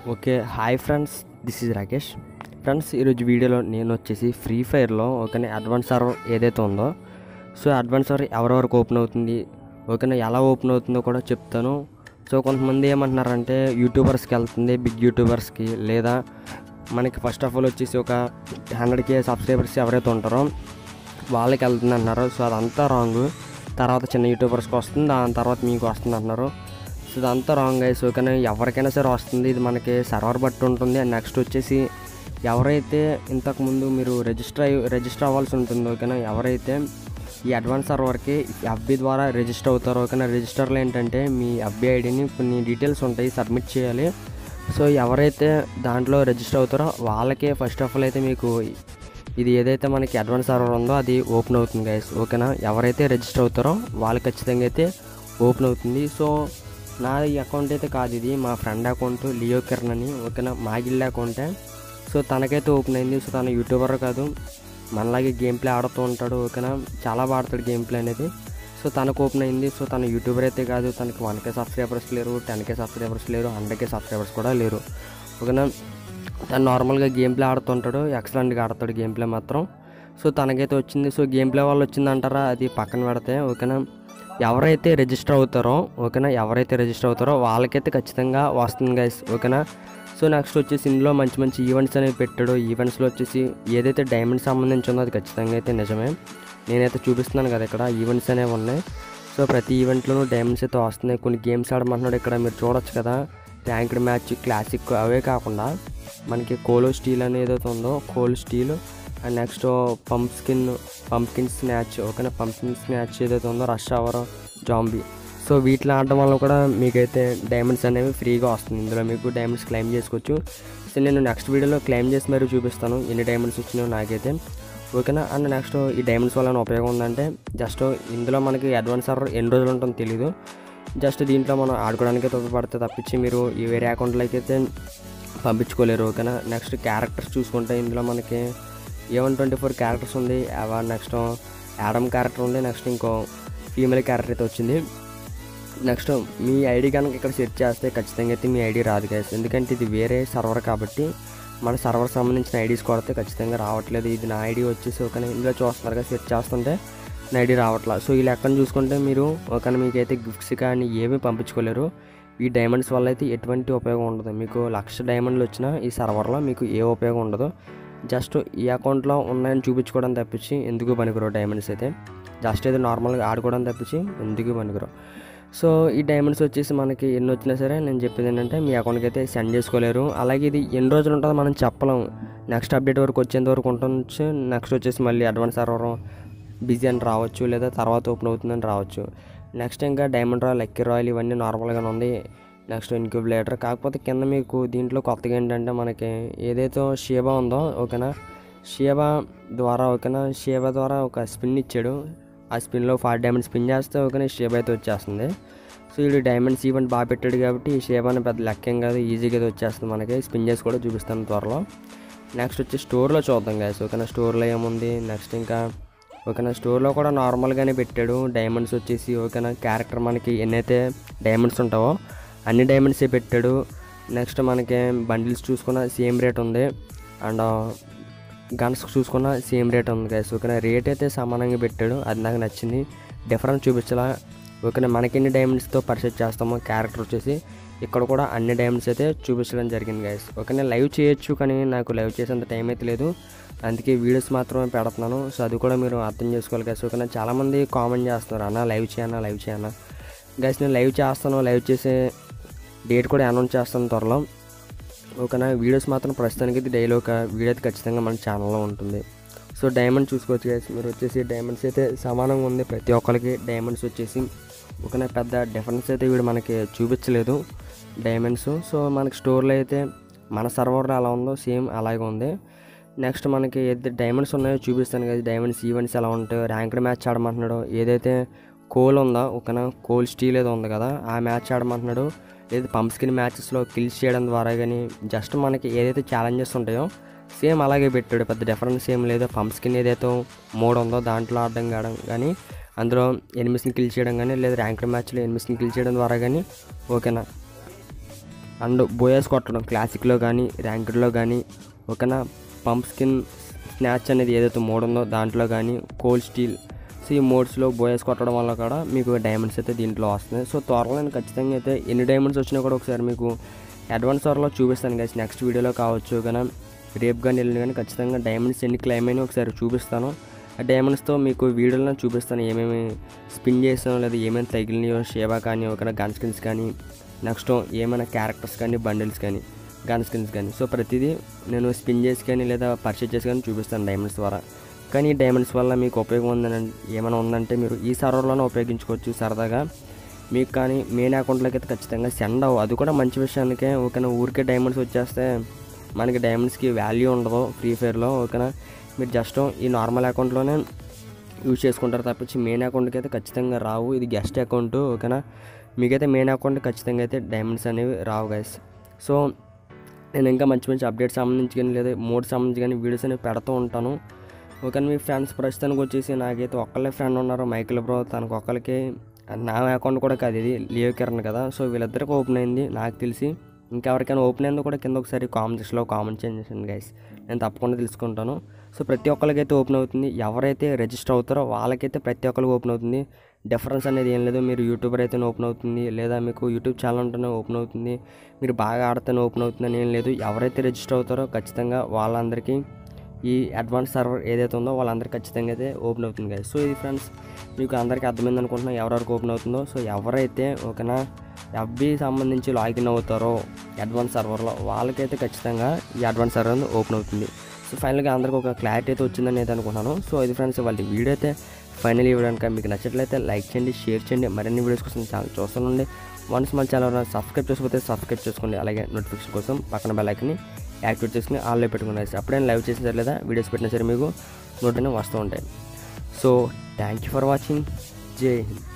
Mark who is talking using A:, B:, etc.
A: okay hi friends this is Rakesh friends ఈరోజు వీడియోలో నేను వచ్చేసి ఫ్రీ ఫైర్లో ఓకేనా అడ్వాన్స్ సర్వర్ ఏదైతే ఉందో సో అడ్వాన్స్ సర్వర్ ఎవరెవరికి ఓపెన్ అవుతుంది ఓకేనా ఎలా ఓపెన్ అవుతుందో కూడా చెప్తాను సో కొంతమంది ఏమంటున్నారంటే యూట్యూబర్స్కి వెళ్తుంది బిగ్ యూట్యూబర్స్కి లేదా మనకి ఫస్ట్ ఆఫ్ ఆల్ వచ్చేసి ఒక హండ్రెడ్ కే సబ్స్క్రైబర్స్ ఎవరైతే ఉంటారో వాళ్ళకి వెళ్తుంది అంటున్నారు సో అదంతా రాంగ్ తర్వాత చిన్న యూట్యూబర్స్కి వస్తుంది దాని తర్వాత మీకు వస్తుంది అంటున్నారు సో ఇదంతా రాంగ్ అయ్యి సో కానీ ఎవరికైనా సరే వస్తుంది ఇది మనకి సర్వర్ బట్టి ఉంటుంది అండ్ నెక్స్ట్ వచ్చేసి ఎవరైతే ఇంతకుముందు మీరు రిజిస్టర్ అయ్యి రిజిస్టర్ అవ్వాల్సి ఉంటుంది ఓకేనా ఎవరైతే ఈ అడ్వాన్స్ సర్వర్కి ఎఫ్బి ద్వారా రిజిస్టర్ అవుతారో ఓకేనా రిజిస్టర్లో ఏంటంటే మీ ఎఫ్బి ఐడిని కొన్ని డీటెయిల్స్ ఉంటాయి సబ్మిట్ చేయాలి సో ఎవరైతే దాంట్లో రిజిస్టర్ అవుతారో వాళ్ళకే ఫస్ట్ ఆఫ్ ఆల్ అయితే మీకు ఇది ఏదైతే మనకి అడ్వాన్స్ సర్వర్ ఉందో అది ఓపెన్ అవుతుంది గైస్ ఓకేనా ఎవరైతే రిజిస్టర్ అవుతారో వాళ్ళు ఖచ్చితంగా అయితే ఓపెన్ అవుతుంది సో నా ఈ అకౌంట్ అయితే కాదు ఇది మా ఫ్రెండ్ అకౌంట్ లియో కిరణ్ అని ఓకేనా మా గిల్డ్ అకౌంటే సో తనకైతే ఓపెన్ అయింది సో తన యూట్యూబర్ కాదు మనలాగే గేమ్ ప్లే ఆడుతూ ఉంటాడు ఓకేనా చాలా బాగా ఆడతాడు గేమ్ ప్లే అనేది సో తనకు ఓపెన్ అయింది సో తన యూట్యూబర్ అయితే కాదు తనకి వన్ కే సబ్స్క్రైబర్స్ లేరు టెన్ కే సబ్స్క్రైబర్స్ లేరు హండ్రెడ్ కే సబ్స్క్రైబర్స్ కూడా లేరు ఓకేనా తను నార్మల్గా గేమ్ ప్లే ఆడుతుంటాడు ఎక్సలెంట్గా ఆడతాడు గేమ్ ప్లే మాత్రం సో తనకైతే వచ్చింది సో గేమ్ ప్లే వాళ్ళు వచ్చిందంటారా అది పక్కన పెడితే ఓకేనా ఎవరైతే రిజిస్టర్ అవుతారో ఓకేనా ఎవరైతే రిజిస్టర్ అవుతారో వాళ్ళకైతే ఖచ్చితంగా వస్తుంది గైస్ ఓకేనా సో నెక్స్ట్ వచ్చేసి ఇందులో మంచి మంచి ఈవెంట్స్ అనేవి పెట్టాడు ఈవెంట్స్లో వచ్చేసి ఏదైతే డైమండ్ సంబంధించి ఉందో అది ఖచ్చితంగా అయితే నిజమే నేనైతే చూపిస్తున్నాను కదా ఇక్కడ ఈవెంట్స్ అనేవి ఉన్నాయి సో ప్రతి ఈవెంట్లోనూ డైమండ్స్ అయితే వస్తున్నాయి కొన్ని గేమ్స్ ఆడమంటున్నాడు ఇక్కడ మీరు చూడొచ్చు కదా ర్యాంక్డ్ మ్యాచ్ క్లాసిక్ అవే కాకుండా మనకి కోలో స్టీల్ అనేది ఏదైతే ఉందో coal steel and next pump skin pumpkin snatch ఓకేనా పంప్కిన్ స్నాచ్ ఏదైతే ఉందో రష్ అవర్ జాంబీ సో వీటిలో ఆడడం వల్ల కూడా మీకైతే డైమండ్స్ అనేవి ఫ్రీగా వస్తుంది ఇందులో మీకు డైమండ్స్ క్లెయిమ్ చేసుకోవచ్చు సో నేను నెక్స్ట్ వీడియోలో క్లెయిమ్ చేసి మరీ చూపిస్తాను ఎన్ని డైమండ్స్ వచ్చినాయో నాకైతే ఓకేనా అండ్ నెక్స్ట్ ఈ డైమండ్స్ వల్ల ఉపయోగం ఉందంటే జస్ట్ ఇందులో మనకి అడ్వాన్స్ సర్వర్ ఎన్ని రోజులు ఉంటుందో తెలీదు జస్ట్ దీంట్లో మనం ఆడుకోవడానికి ఉపయోగపడితే తప్పించి మీరు ఈ వేరే అకౌంట్లోకి అయితే పంపించుకోలేరు ఓకేనా నెక్స్ట్ క్యారెక్టర్స్ చూసుకుంటే ఇందులో మనకి ఏవన్ ట్వంటీ ఫోర్ క్యారెక్టర్స్ ఉంది అవ నెక్స్ట్ యాడమ్ క్యారెక్టర్ ఉంది నెక్స్ట్ ఇంకో ఫీమేల్ క్యారెక్టర్ అయితే వచ్చింది నెక్స్ట్ మీ ఐడి కనుక ఇక్కడ సెర్చ్ చేస్తే ఖచ్చితంగా అయితే మీ ఐడి రాదు గైస్ ఎందుకంటే ఇది వేరే సర్వర్ కాబట్టి మన సర్వర్ సంబంధించిన ఐడీస్ కొడితే ఖచ్చితంగా రావట్లేదు ఇది నా ఐడి వచ్చేసి ఒక ఇందులో చూస్తున్నారు కదా సెర్చ్ చేస్తుంటే నా ఐడి రావట్లేదు సో ఈ లెక్కను చూసుకుంటే మీరు ఒక మీకైతే గిఫ్ట్స్ కానీ ఏమీ పంపించుకోలేరు ఈ డైమండ్స్ వల్ల అయితే ఎటువంటి ఉపయోగం ఉండదు మీకు లక్ష డైమండ్లు వచ్చినా ఈ సర్వర్లో మీకు ఏ ఉపయోగం ఉండదు జస్ట్ ఈ అకౌంట్లో ఉన్నాయని చూపించుకోవడం తప్పించి ఎందుకు పనికిరావు డైమండ్స్ అయితే జస్ట్ ఏదో నార్మల్గా ఆడుకోవడం తప్పించి ఎందుకు పనికిరావు సో ఈ డైమండ్స్ వచ్చేసి మనకి ఎన్ని వచ్చినా సరే నేను చెప్పేది ఏంటంటే మీ అకౌంట్కి అయితే సెండ్ చేసుకోలేరు అలాగే ఇది ఎన్ని రోజులు ఉంటుందో మనం చెప్పలేం నెక్స్ట్ అప్డేట్ వరకు వచ్చేంత వరకు ఉండొచ్చు నెక్స్ట్ వచ్చేసి మళ్ళీ అడ్వాన్స్ సర్వర్ బిజీ అని రావచ్చు లేదా తర్వాత ఓపెన్ అవుతుందని రావచ్చు నెక్స్ట్ ఇంకా డైమండ్ రాయల్ లక్కీ రాయల్ ఇవన్నీ నార్మల్గానే ఉంది నెక్స్ట్ ఇన్క్యూబులేటర్ కాకపోతే కింద మీకు దీంట్లో కొత్తగా ఏంటంటే మనకి ఏదైతే షేబా ఉందో ఓకేనా షేబా ద్వారా ఓకేనా షేబా ద్వారా ఒక స్పిన్ ఇచ్చాడు ఆ స్పిన్లో ఫైవ్ డైమండ్ స్పిన్ చేస్తే ఓకేనా షేబా అయితే వచ్చేస్తుంది సో వీడు డైమండ్స్ ఈవెంట్ బాగా పెట్టాడు కాబట్టి ఈ షేబాని పెద్ద లెక్కేం కాదు ఈజీగా అయితే వచ్చేస్తుంది మనకి స్పిన్ చేసి కూడా చూపిస్తాను త్వరలో నెక్స్ట్ వచ్చి స్టోర్లో చూద్దాం గాయస్ ఓకేనా స్టోర్లో ఏముంది నెక్స్ట్ ఇంకా ఓకేనా స్టోర్లో కూడా నార్మల్గానే పెట్టాడు డైమండ్స్ వచ్చేసి ఓకేనా క్యారెక్టర్ మనకి ఎన్నైతే డైమండ్స్ ఉంటావో అన్ని డైమండ్సే పెట్టాడు నెక్స్ట్ మనకి బండిల్స్ చూసుకున్న సేమ్ రేట్ ఉంది అండ్ గన్స్ చూసుకున్న సేమ్ రేట్ ఉంది గైస్ ఓకేనా రేట్ అయితే సమానంగా పెట్టాడు అది నాకు నచ్చింది డిఫరెన్స్ చూపించాలా ఓకేనా మనకి ఎన్ని డైమండ్స్తో పర్చేస్ చేస్తామో క్యారెక్టర్ వచ్చేసి ఇక్కడ కూడా అన్ని డైమండ్స్ అయితే చూపించడం జరిగింది గైస్ ఓకేనా లైవ్ చేయొచ్చు కానీ నాకు లైవ్ చేసేంత టైం అయితే లేదు అందుకే వీడియోస్ మాత్రమే పెడుతున్నాను సో అది కూడా మీరు అర్థం చేసుకోవాలి గైస్ ఓకేనా చాలామంది కామెంట్ చేస్తున్నారు అన్న లైవ్ చేయనా లైవ్ చేయనా గైస్ నేను లైవ్ చేస్తాను లైవ్ చేసే డేట్ కూడా అనౌన్స్ చేస్తాను త్వరలో ఓకేనా వీడియోస్ మాత్రం ప్రస్తుతానికి అయితే డైలీ ఒక వీడియో అయితే ఖచ్చితంగా మన ఛానల్లో ఉంటుంది సో డైమండ్ చూసుకోవచ్చు గైస్ మీరు వచ్చేసి డైమండ్స్ అయితే సమానంగా ఉంది ప్రతి ఒక్కరికి డైమండ్స్ వచ్చేసి ఓకేనా పెద్ద డిఫరెన్స్ అయితే వీడు మనకి చూపించలేదు డైమండ్స్ సో మనకి స్టోర్లో అయితే మన సర్వర్లో ఎలా ఉందో సేమ్ అలాగే ఉంది నెక్స్ట్ మనకి ఏదైతే డైమండ్స్ ఉన్నాయో చూపిస్తాను కదా డైమండ్స్ ఈవెంట్స్ ఎలా ఉంటాయో ర్యాంక్డ్ మ్యాచ్ ఆడమంటున్నాడు ఏదైతే కోల్ ఉందో ఓకేనా కోల్ స్టీల్ ఏదో ఉంది కదా ఆ మ్యాచ్ ఆడమంటున్నాడు లేదా పంప్ స్కిన్ మ్యాచెస్లో కిల్స్ చేయడం ద్వారా కానీ జస్ట్ మనకి ఏదైతే ఛాలెంజెస్ ఉంటాయో సేమ్ అలాగే పెట్టాడు పెద్ద డిఫరెన్స్ ఏం లేదు పంప్ స్కిన్ ఏదైతే మోడ్ ఉందో దాంట్లో ఆడడం కావడం కానీ అందులో ఎనిమిస్ని కిల్ చేయడం కానీ లేదా ర్యాంక్డ్ మ్యాచ్లో ఎనిమిస్ని కిల్ చేయడం ద్వారా కానీ ఓకేనా అండ్ బోయస్ కొట్టడం క్లాసిక్లో కానీ ర్యాంకెడ్లో కానీ ఓకేనా పంప్ స్కిన్ స్నాచ్ అనేది ఏదైతే మోడ్ ఉందో దాంట్లో కానీ కోల్డ్ స్టీల్ సో ఈ మోడ్స్లో బోయస్ కొట్టడం వల్ల కూడా మీకు డైమండ్స్ అయితే దీంట్లో వస్తున్నాయి సో త్వరలో నేను ఖచ్చితంగా అయితే ఎన్ని డైమండ్స్ వచ్చినా కూడా ఒకసారి మీకు అడ్వాన్స్ అవర్లో చూపిస్తాను గైస్ నెక్స్ట్ వీడియోలో కావచ్చు కానీ రేపు కానీ వెళ్ళిన కానీ ఖచ్చితంగా డైమండ్స్ ఎన్ని క్లైమ్ అయినా ఒకసారి చూపిస్తాను ఆ డైమండ్స్తో మీకు వీడియోలో చూపిస్తాను ఏమేమి స్పిన్ చేసానో లేదా ఏమేమి తగిలినాయో షేవా కానీ ఒక గన్ స్కిన్స్ కానీ నెక్స్ట్ ఏమైనా క్యారెక్టర్స్ కానీ బండిల్స్ కానీ గన్ స్కిన్స్ కానీ సో ప్రతిదీ నేను స్పిన్ చేసి కానీ లేదా పర్చేజ్ చేసి కానీ చూపిస్తాను డైమండ్స్ ద్వారా కానీ ఈ డైమండ్స్ వల్ల మీకు ఉపయోగం ఉందని ఏమైనా ఉందంటే మీరు ఈ సర్వర్లోనే ఉపయోగించుకోవచ్చు సరదాగా మీకు కానీ మెయిన్ అకౌంట్లోకి అయితే ఖచ్చితంగా సెండ్ అవ్వ అది కూడా మంచి విషయానికే ఓకేనా ఊరికే డైమండ్స్ వచ్చేస్తే మనకి డైమండ్స్కి వాల్యూ ఉండదు ఫ్రీ ఫైర్లో ఓకేనా మీరు జస్ట్ ఈ నార్మల్ అకౌంట్లోనే యూజ్ చేసుకుంటారు తప్పించి మెయిన్ అకౌంట్కి అయితే ఖచ్చితంగా రావు ఇది గెస్ట్ అకౌంట్ ఓకేనా మీకైతే మెయిన్ అకౌంట్ ఖచ్చితంగా అయితే డైమండ్స్ అనేవి రావు గైస్ సో నేను ఇంకా మంచి మంచి అప్డేట్స్ సంబంధించి కానీ లేదా మోడ్ సంబంధించి కానీ వీడియోస్ అనేవి పెడుతూ ఉంటాను ఓకే మీ ఫ్రెండ్స్ ప్రస్తుతానికి వచ్చేసి నాకైతే ఒక్కళ్ళే ఫ్రెండ్ ఉన్నారు మైకిల్ బ్రో తనకు ఒక్కరికి నా అకౌంట్ కూడా కాదు ఇది లియో కిరణ్ కదా సో వీళ్ళిద్దరికి ఓపెన్ అయింది నాకు తెలిసి ఇంకెవరికైనా ఓపెన్ అయిందో కూడా కింద ఒకసారి కామెంట్ సెక్షన్లో కామెంట్ చేయండి గైస్ నేను తప్పకుండా తెలుసుకుంటాను సో ప్రతి ఒక్కరికైతే ఓపెన్ అవుతుంది ఎవరైతే రిజిస్టర్ అవుతారో వాళ్ళకైతే ప్రతి ఒక్కరికి ఓపెన్ అవుతుంది డిఫరెన్స్ అనేది ఏం లేదు మీరు యూట్యూబర్ అయితేనే ఓపెన్ అవుతుంది లేదా మీకు యూట్యూబ్ ఛానల్ ఉంటేనే ఓపెన్ అవుతుంది మీరు బాగా ఆడితేనే ఓపెన్ అవుతుంది అని ఏం లేదు ఎవరైతే రిజిస్టర్ అవుతారో ఖచ్చితంగా వాళ్ళందరికీ ఈ అడ్వాన్స్ సర్వర్ ఏదైతే ఉందో వాళ్ళందరికీ ఖచ్చితంగా అయితే ఓపెన్ అవుతుంది కదా సో ఇది ఫ్రెండ్స్ మీకు అందరికీ అర్థమైంది అనుకుంటున్నా ఎవరెవరికి ఓపెన్ అవుతుందో సో ఎవరైతే ఓకేనా ఎఫ్బి సంబంధించి లాగిన్ అవుతారో అడ్వాన్స్ సర్వర్లో వాళ్ళకైతే ఖచ్చితంగా ఈ అడ్వాన్స్ సర్వర్ ఓపెన్ అవుతుంది సో ఫైనల్గా అందరికీ ఒక క్లారిటీ అయితే వచ్చిందని అయితే అనుకుంటున్నాను సో ఇది ఫ్రెండ్స్ వాళ్ళ వీడియో అయితే ఫైనల్ ఇవ్వడానికి మీకు నచ్చట్లయితే లైక్ చేయండి షేర్ చేయండి మరిన్ని వీడియోస్ కోసం ఛానల్ చూస్తుండండి వన్స్ మన ఛానల్ సబ్స్క్రైబ్ చేసుకోకపోతే సబ్స్క్రైబ్ చేసుకోండి అలాగే నోటిఫికేషన్ కోసం పక్కన బెల్ ఐకన్ని యాక్టివేట్ చేసుకుని ఆన్లో పెట్టుకుని అప్పుడైనా లైవ్ చేసిన సరే లేదా వీడియోస్ పెట్టినా సరే మీకు నోటినే వస్తూ ఉంటాయి so thank you for watching Jai Hind